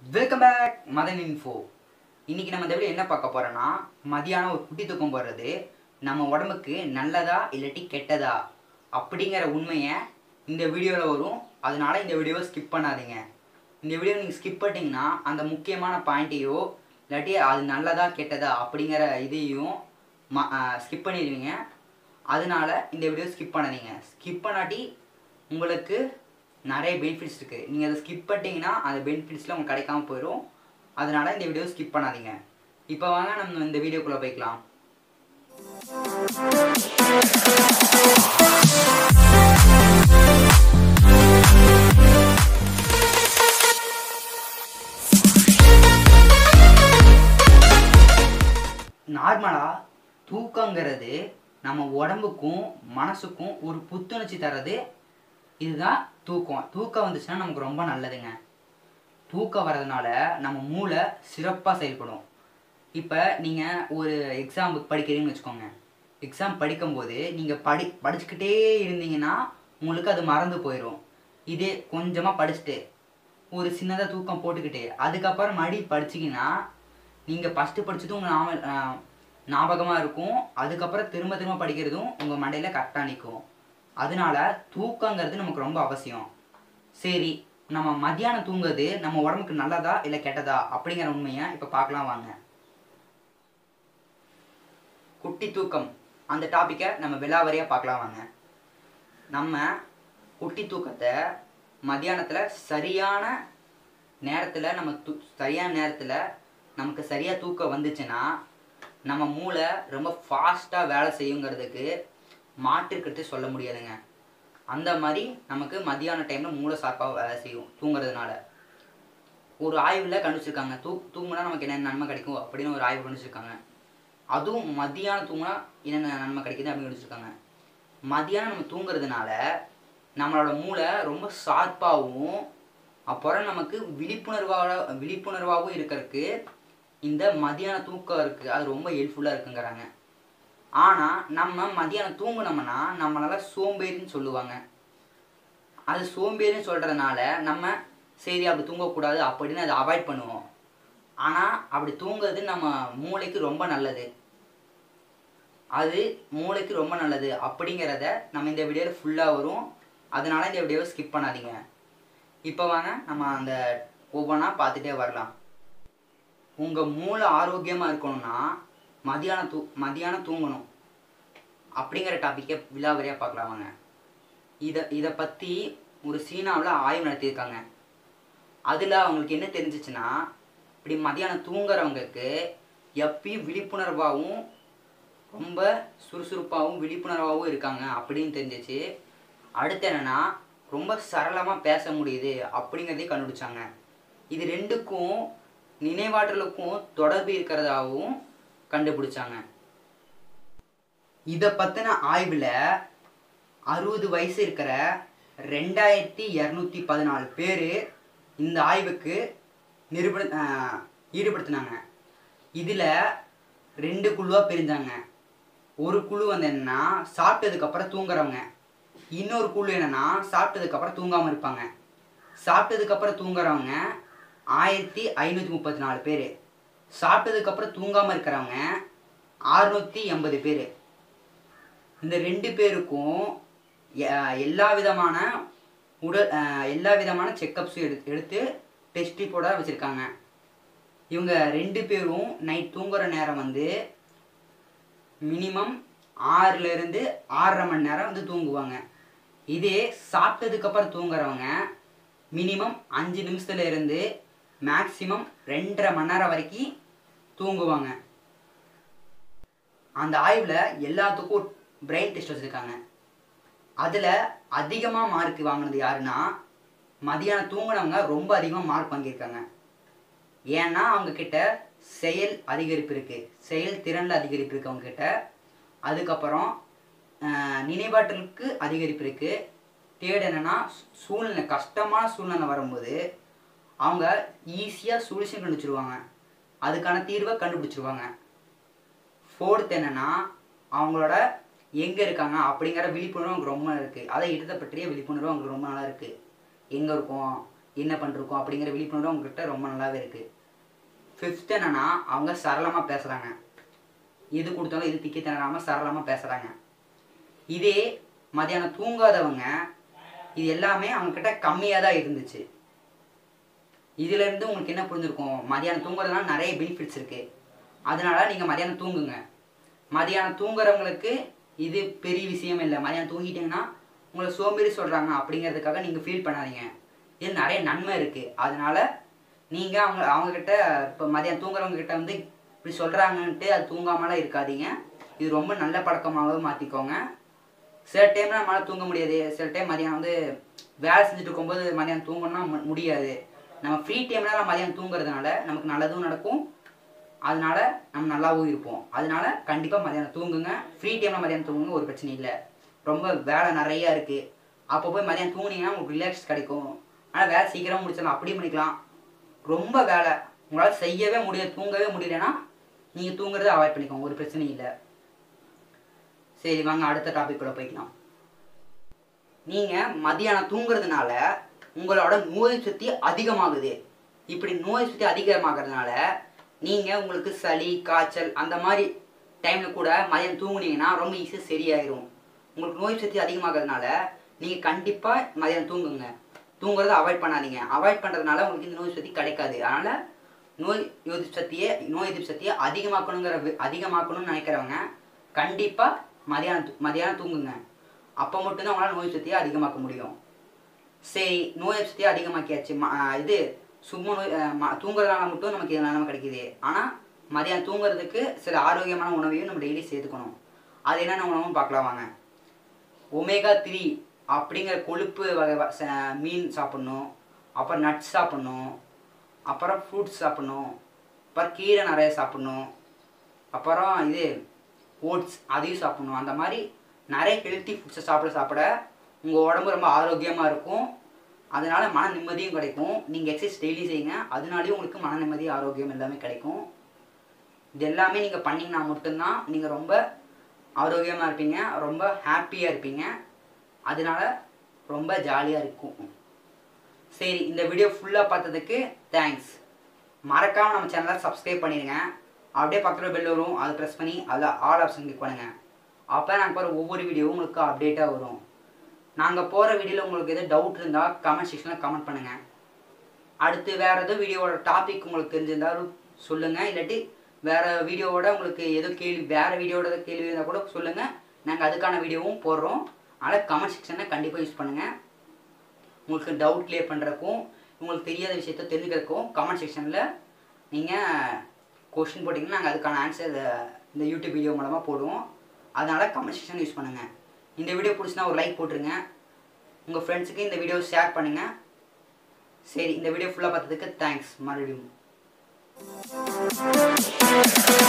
welcome back Madan info இன்னைக்கு நம்ம இந்த வீடியோ என்ன பார்க்க போறோம்னா மதியானம் ஒரு குட்டி தூக்கம் போடுறது நம்ம உடம்புக்கு நல்லதா இல்லாட்டி கெட்டதா அப்படிங்கிற உண்மையை இந்த வீடியோவில் வரும் அதனால இந்த வீடியோவை ஸ்கிப் பண்ணாதீங்க இந்த வீடியோ நீங்கள் ஸ்கிப் பண்ணிட்டீங்கன்னா அந்த முக்கியமான பாயிண்ட்டையோ இல்லாட்டி அது நல்லதா கெட்டதா அப்படிங்கிற இதையும் ஸ்கிப் பண்ணிடுவீங்க அதனால இந்த வீடியோ ஸ்கிப் பண்ணாதீங்க ஸ்கிப் பண்ணாட்டி உங்களுக்கு நிறைய பெனிஃபிட்ஸ் இருக்குது நீங்கள் அதை ஸ்கிப் பண்ணிட்டீங்கன்னா அந்த பெனிஃபிட்ஸ்லாம் உங்களுக்கு கிடைக்காம போயிடும் அதனால இந்த வீடியோ ஸ்கிப் பண்ணாதீங்க இப்போ வாங்க நம்ம இந்த வீடியோக்குள்ளே போய்க்கலாம் நார்மலாக தூக்கங்கிறது நம்ம உடம்புக்கும் மனசுக்கும் ஒரு புத்துணர்ச்சி தர்றது இதுதான் தூக்கம் தூக்கம் வந்துச்சுன்னா நமக்கு ரொம்ப நல்லதுங்க தூக்கம் வர்றதுனால நம்ம மூளை சிறப்பாக செயல்படும் இப்போ நீங்கள் ஒரு எக்ஸாமுக்கு படிக்கிறீங்கன்னு வச்சுக்கோங்க எக்ஸாம் படிக்கும்போது நீங்கள் படி படிச்சுக்கிட்டே இருந்தீங்கன்னா உங்களுக்கு அது மறந்து போயிடும் இதே கொஞ்சமாக படிச்சுட்டு ஒரு சின்னதாக தூக்கம் போட்டுக்கிட்டு அதுக்கப்புறம் மறுபடி படிச்சிங்கன்னா நீங்கள் ஃபஸ்ட்டு படிச்சதும் உங்கள் நாம ஞாபகமாக இருக்கும் அதுக்கப்புறம் திரும்ப திரும்ப படிக்கிறதும் உங்கள் மண்டையில் கரெக்டாக நிற்கும் அதனால தூக்கங்கிறது நமக்கு ரொம்ப அவசியம் சரி நம்ம மத்தியானம் தூங்குறது நம்ம உடம்புக்கு நல்லதா இல்லை கெட்டதா அப்படிங்கிற உண்மையை இப்போ பார்க்கலாம் வாங்க குட்டி தூக்கம் அந்த டாப்பிக்கை நம்ம விலாவரியாக பார்க்கலாம் வாங்க நம்ம குட்டி தூக்கத்தை மத்தியானத்தில் சரியான நேரத்தில் நம்ம தூ சரியான நேரத்தில் நமக்கு சரியாக தூக்கம் வந்துச்சுன்னா நம்ம மூளை ரொம்ப ஃபாஸ்ட்டாக வேலை செய்யுங்கிறதுக்கு மாற்றுக்கிறது சொல்ல முடியாதுங்க அந்த மாதிரி நமக்கு மதியான டைமில் மூளை சார்பாக வேலை செய்யும் தூங்குறதுனால ஒரு ஆய்வில் கண்டுபிடிச்சிருக்காங்க தூ தூங்குனா நமக்கு என்ன நன்மை கிடைக்கும் அப்படின்னு ஒரு ஆய்வு கண்டுபிடிச்சிருக்காங்க அதுவும் மதியானம் தூங்கினா என்னென்ன நன்மை கிடைக்குது அப்படின்னு கண்டுபிடிச்சிருக்காங்க மதியானம் நம்ம தூங்குறதுனால நம்மளோட மூளை ரொம்ப ஷார்ப்பாகவும் அப்புறம் நமக்கு விழிப்புணர்வாக விழிப்புணர்வாகவும் இருக்கிறதுக்கு இந்த மதியான தூக்கம் இருக்குது அது ரொம்ப ஹெல்ப்ஃபுல்லாக இருக்குங்கிறாங்க ஆனால் நம்ம மதியானம் தூங்குனோம்னா நம்மளால சோம்பேறின்னு சொல்லுவாங்க அது சோம்பேறின்னு சொல்கிறதுனால நம்ம சரி அப்படி தூங்கக்கூடாது அப்படின்னு அதை அவாய்ட் பண்ணுவோம் ஆனால் அப்படி தூங்குறது நம்ம மூளைக்கு ரொம்ப நல்லது அது மூளைக்கு ரொம்ப நல்லது அப்படிங்கிறத நம்ம இந்த வீடியோவில் ஃபுல்லாக வரும் அதனால இந்த வீடியோவை ஸ்கிப் பண்ணாதீங்க இப்போ வாங்க நம்ம அந்த ஒவ்வொன்றா பார்த்துட்டே வரலாம் உங்கள் மூளை ஆரோக்கியமாக இருக்கணும்னா மதியானம் தூ மதியானம் தூங்கணும் அப்படிங்கிற டாப்பிக்கை விலாவரியாக பார்க்கலாம் வாங்க இதை இதை பற்றி ஒரு சீனாவில் ஆய்வு நடத்தியிருக்காங்க அதில் அவங்களுக்கு என்ன தெரிஞ்சிச்சுன்னா இப்படி மதியானம் தூங்குறவங்களுக்கு எப்பயும் விழிப்புணர்வாகவும் ரொம்ப சுறுசுறுப்பாகவும் விழிப்புணர்வாகவும் இருக்காங்க அப்படின்னு தெரிஞ்சிச்சு அடுத்து என்னென்னா ரொம்ப சரளமாக பேச முடியுது அப்படிங்கிறதையும் கண்டுபிடிச்சாங்க இது ரெண்டுக்கும் நினைவாற்றலுக்கும் தொடர்பு இருக்கிறதாகவும் கண்டுபிடிச்சாங்க இதை பற்றின ஆய்வில் அறுபது வயசு இருக்கிற ரெண்டாயிரத்தி இரநூத்தி பதினாலு பேர் இந்த ஆய்வுக்கு நிரூபண ஈடுபடுத்தினாங்க இதில் ரெண்டு குழுவாக பிரிஞ்சாங்க ஒரு குழு வந்து என்னன்னா சாப்பிட்டதுக்கப்புறம் தூங்குறவங்க இன்னொரு குழு என்னன்னா சாப்பிட்டதுக்கப்புறம் தூங்காமல் இருப்பாங்க சாப்பிட்டதுக்கப்புறம் தூங்குறவங்க ஆயிரத்தி ஐநூற்றி முப்பத்தி நாலு பேர் சாப்பிட்டதுக்கப்புறம் தூங்காமல் இருக்கிறவங்க அறுநூற்றி எண்பது பேர் இந்த ரெண்டு பேருக்கும் எல்லா விதமான உடல் எல்லா விதமான செக்கப்ஸும் எடு எடுத்து டெஸ்ட் ரிப்போர்ட்டாக வச்சுருக்காங்க இவங்க ரெண்டு பேரும் நைட் தூங்குற நேரம் வந்து மினிமம் ஆறுலேருந்து ஆறரை மணி நேரம் வந்து தூங்குவாங்க இதே சாப்பிட்டதுக்கப்புறம் தூங்குறவங்க மினிமம் அஞ்சு நிமிஷத்துல இருந்து மேக்சிமம் ரெண்டரை மணி நேரம் வரைக்கும் தூங்குவாங்க அந்த ஆய்வில் எல்லாத்துக்கும் பிரெயின் டெஸ்ட் வச்சுருக்காங்க அதில் அதிகமாக மார்க் வாங்கினது யாருன்னா மதியானம் தூங்கினவங்க ரொம்ப அதிகமாக மார்க் வாங்கியிருக்காங்க ஏன்னா அவங்க கிட்ட செயல் அதிகரிப்பு இருக்குது செயல் திறனில் அதிகரிப்பு இருக்குது அவங்க கிட்ட அதுக்கப்புறம் நினைவாற்றலுக்கு அதிகரிப்பு இருக்குது தேர்ட் என்னென்னா சூழ்நிலை கஷ்டமான சூழ்நிலை வரும்போது அவங்க ஈஸியாக சொல்யூஷன் கண்டுபிடிச்சிருவாங்க அதுக்கான தீர்வை கண்டுபிடிச்சிருவாங்க ஃபோர்த் என்னென்னா அவங்களோட எங்கே இருக்காங்க அப்படிங்கிற விழிப்புணர்வு அவங்களுக்கு ரொம்ப இருக்குது அதை இடத்தை பற்றிய விழிப்புணர்வு அவங்களுக்கு ரொம்ப நல்லா இருக்குது எங்கே இருக்கோம் என்ன பண்ணிருக்கோம் அப்படிங்கிற விழிப்புணர்வு அவங்ககிட்ட ரொம்ப நல்லாவே இருக்குது ஃபிஃப்த் என்னன்னா அவங்க சரளமாக பேசுகிறாங்க எது கொடுத்தாலும் எது திக்கி திணறாமல் சரளமாக பேசுகிறாங்க இதே மதியானம் தூங்காதவங்க இது எல்லாமே அவங்கக்கிட்ட கம்மியாக தான் இருந்துச்சு இதுலேருந்து உங்களுக்கு என்ன புரிஞ்சிருக்கும் மதியானம் தூங்குறதுனால நிறைய பெனிஃபிட்ஸ் இருக்குது அதனால நீங்கள் மதியானம் தூங்குங்க மதியானம் தூங்குறவங்களுக்கு இது பெரிய விஷயம் இல்லை மதியானம் தூங்கிட்டீங்கன்னா உங்களை சோம்பேறி சொல்கிறாங்க அப்படிங்கிறதுக்காக நீங்கள் ஃபீல் பண்ணாதீங்க இது நிறைய நன்மை இருக்குது அதனால நீங்கள் அவங்க அவங்கக்கிட்ட இப்போ மதியானம் தூங்குறவங்க கிட்ட வந்து இப்படி சொல்கிறாங்கன்ட்டு அது தூங்காமலாம் இருக்காதீங்க இது ரொம்ப நல்ல பழக்கமாகவே மாற்றிக்கோங்க சில டைம்ல நம்மளால தூங்க முடியாது சில டைம் மதியானம் வந்து வேலை செஞ்சுட்டு இருக்கும்போது மதியானம் தூங்கணும்னா மு- முடியாது நம்ம ஃப்ரீ டைம்ல நம்ம மதியானம் தூங்குறதுனால நமக்கு நல்லதும் நடக்கும் அதனால நம்ம நல்லாவும் இருப்போம் அதனால கண்டிப்பாக மதியானம் தூங்குங்க ஃப்ரீ டைமில் மதியானம் தூங்குங்க ஒரு பிரச்சனை இல்லை ரொம்ப வேலை நிறையா இருக்குது அப்போ போய் மதியானம் தூங்குனீங்கன்னா உங்களுக்கு ரிலாக்ஸ் கிடைக்கும் ஆனால் வேலை சீக்கிரம் முடிச்சிடலாம் அப்படியே பண்ணிக்கலாம் ரொம்ப வேலை உங்களால் செய்யவே முடியாது தூங்கவே முடியலன்னா நீங்கள் தூங்குறதை அவாய்ட் பண்ணிக்கோங்க ஒரு பிரச்சனையும் இல்லை சரி வாங்க அடுத்த டாபிக் கூட போய்க்கலாம் நீங்கள் மதியானம் தூங்குறதுனால உங்களோட நோய் சக்தி அதிகமாகுது இப்படி நோய் சக்தி அதிகமாகிறதுனால நீங்கள் உங்களுக்கு சளி காய்ச்சல் அந்த மாதிரி டைமில் கூட மதியானம் தூங்குனீங்கன்னா ரொம்ப ஈஸியாக சரியாயிரும் உங்களுக்கு நோய் சக்தி அதிகமாகிறதுனால நீங்கள் கண்டிப்பாக மதியானம் தூங்குங்க தூங்குறதை அவாய்ட் பண்ணாதீங்க அவாய்ட் பண்ணுறதுனால உங்களுக்கு இந்த நோய் சக்தி கிடைக்காது அதனால் நோய் எதிர்ப்பு சக்தியை நோய் எதிர்ப்பு சக்தியை அதிகமாக்கணுங்கிற வி- அதிகமாக்கணும்னு நினைக்கிறவங்க கண்டிப்பாக மதியானம் தூ- மதியானம் தூங்குங்க அப்போ மட்டும்தான் உங்களால் நோய் சக்தியை அதிகமாக்க முடியும் சரி நோய் எதிர்ப்பு சக்தியை அதிகமாக்கியாச்சு ம- ஆஹ் இது சும்மா நோய் ஆஹ் ம- தூங்குறதுனால மட்டும் நமக்கு இது நன்மை கிடைக்குது ஆனால் மதியானம் தூங்குறதுக்கு சில ஆரோக்கியமான உணவையும் நம்ம டெய்லி சேர்த்துக்கணும் அது என்னென்ன உணவுன்னு பார்க்கலாம் வாங்க ஒமேகா த்ரீ அப்படிங்கிற கொழுப்பு வகை வ- ச- மீன் சாப்பிட்ணும் அப்புறம் நட்ஸ் சாப்பிட்ணும் அப்புறம் ஃப்ரூட்ஸ் சாப்பிட்ணும் அப்புறம் கீரை நிறைய சாப்பிட்ணும் அப்புறம் இது ஓட்ஸ் அதையும் சாப்பிட்ணும் அந்த மாதிரி நிறைய ஹெல்த்தி ஃபுட்ஸை சாப்பிட சாப்பிட உங்கள் உடம்பு ரொம்ப ஆரோக்கியமாக இருக்கும் அதனால மன நிம்மதியும் கிடைக்கும் நீங்கள் எக்ஸசைஸ் டெய்லி செய்யுங்க அதனாலேயும் உங்களுக்கு மன நிம்மதி ஆரோக்கியம் எல்லாமே கிடைக்கும் இது எல்லாமே நீங்கள் பண்ணீங்கன்னா மட்டும்தான் நீங்கள் ரொம்ப ஆரோக்கியமாக இருப்பீங்க ரொம்ப ஹாப்பியாக இருப்பீங்க அதனால ரொம்ப ஜாலியாக இருக்கும் சரி இந்த வீடியோ ஃபுல்லாக பார்த்ததுக்கு தேங்க்ஸ் மறக்காமல் நம்ம சேனலை சப்ஸ்கிரைப் பண்ணிடுங்க அப்படியே பக்கத்தில் பெல் வரும் அதை ப்ரெஸ் பண்ணி அதில் ஆல் ஆப்ஷன் கிளிக் பண்ணுங்கள் அப்போ நாங்கள் போகிற ஒவ்வொரு வீடியோவும் உங்களுக்கு அப்டேட்டாக வரும் நாங்கள் போகிற வீடியோவில் உங்களுக்கு எதாவது டவுட் இருந்தால் கமெண்ட் செக்ஷனில் கமெண்ட் பண்ணுங்கள் அடுத்து வேறு எதுவும் வீடியோவோட டாபிக் உங்களுக்கு தெரிஞ்சிருந்தாலும் சொல்லுங்கள் இல்லாட்டி வேறு வீடியோவோட உங்களுக்கு எதோ கேள்வி வேறு வீடியோட எதோ கேள்வி இருந்தால் கூட சொல்லுங்கள் நாங்கள் அதுக்கான வீடியோவும் போடுறோம் அதனால் கமெண்ட் செக்ஷனை கண்டிப்பாக யூஸ் பண்ணுங்கள் உங்களுக்கு டவுட் கிளியர் பண்ணுறக்கும் உங்களுக்கு தெரியாத விஷயத்த தெரிஞ்சுக்கிறதுக்கும் கமெண்ட் செக்ஷனில் நீங்கள் கொஷின் போட்டிங்கன்னா நாங்கள் அதுக்கான ஆன்சர் இந்த யூடியூப் வீடியோ மூலமாக போடுவோம் அதனால் கமெண்ட் செக்ஷன் யூஸ் பண்ணுங்கள் இந்த வீடியோ பிடிச்சினா ஒரு லைக் போட்டுருங்க உங்கள் ஃப்ரெண்ட்ஸுக்கு இந்த வீடியோ ஷேர் பண்ணுங்கள் சரி இந்த வீடியோ ஃபுல்லாக பார்த்ததுக்கு தேங்க்ஸ் மறுபடியும்